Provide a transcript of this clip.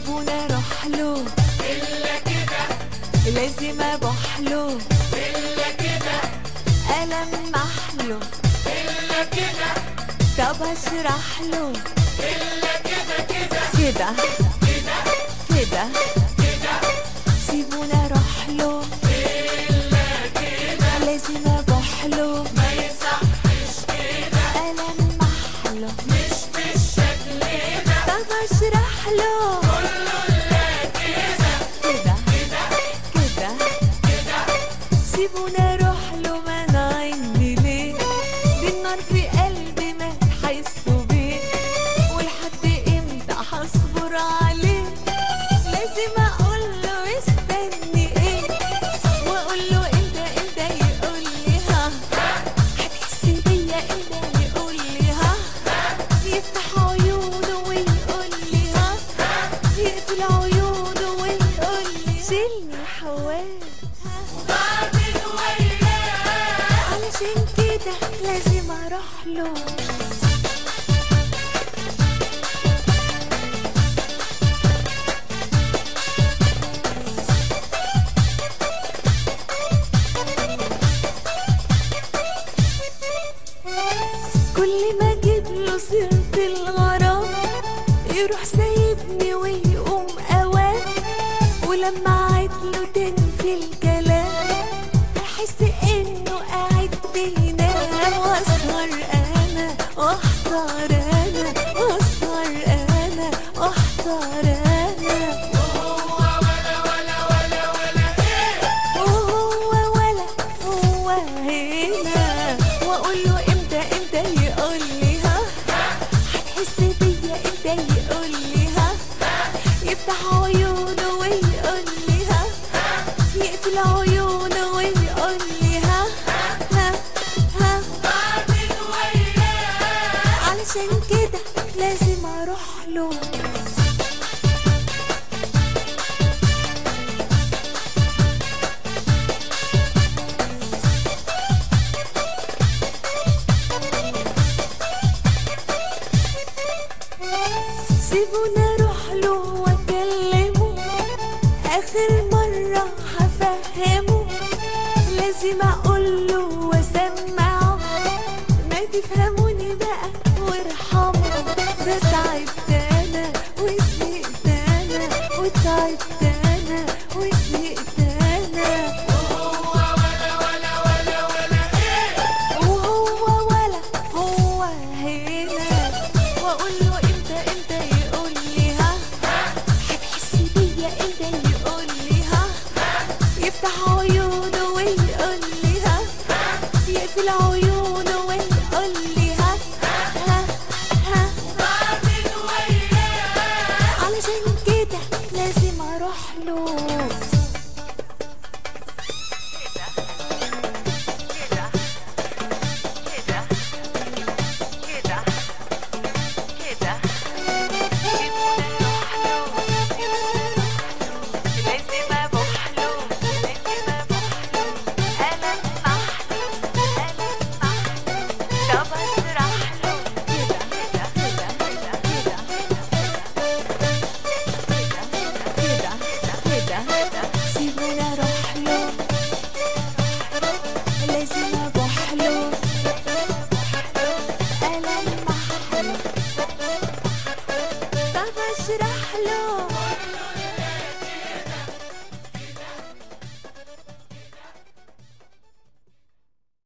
سيبونا اروح له إلا كده لازم ابوح له إلا كده المح له إلا كده طب اشرح له إلا كده كده كده كده كده كده سيبونا اروح له إلا كده لازم ابوح له ما يصحش كده المح له مش بالشكل ده طب اشرح له كله إلا كده كده كده كده كده سيبونا اروح له ما انا عندي ليه دي النار في قلبي ما تحسوا بيه ولحد امتى هصبر عليه لازم اقول له استني ايه واقول له انت انت يقول لي ها هتحس بيا انت يقول لي ها يفتح عيونه ويقول لي ها يقفل عيونه ويقول لي شيلني حوال بعدين وياه علشان كده لازم اروح له كل ما اجيب له سيرة الغرام يروح سايبني ويقوم اوام ولما اعيد له تاني في الكلام احس انه قاعد بينام واسهر انا واحضر انا واسهر انا واحضر انا وهو ولا ولا ولا ولا إيه وهو ولا هو هنا واقول له امتى امتى يقول لي ها هتحس بيا امتى يقول لي ها يفتح عيونه ويقول لي ها يقفل عيونه ويقول لي ها ها ها بعدين وياه علشان كده لازم اروح له سيبونا اروح له واكلمه اخر مرة هفهمه لازم اقول له واسمعه ما تفهموني بقى وارحموا ده تعبت انا وزهقت انا وتعبت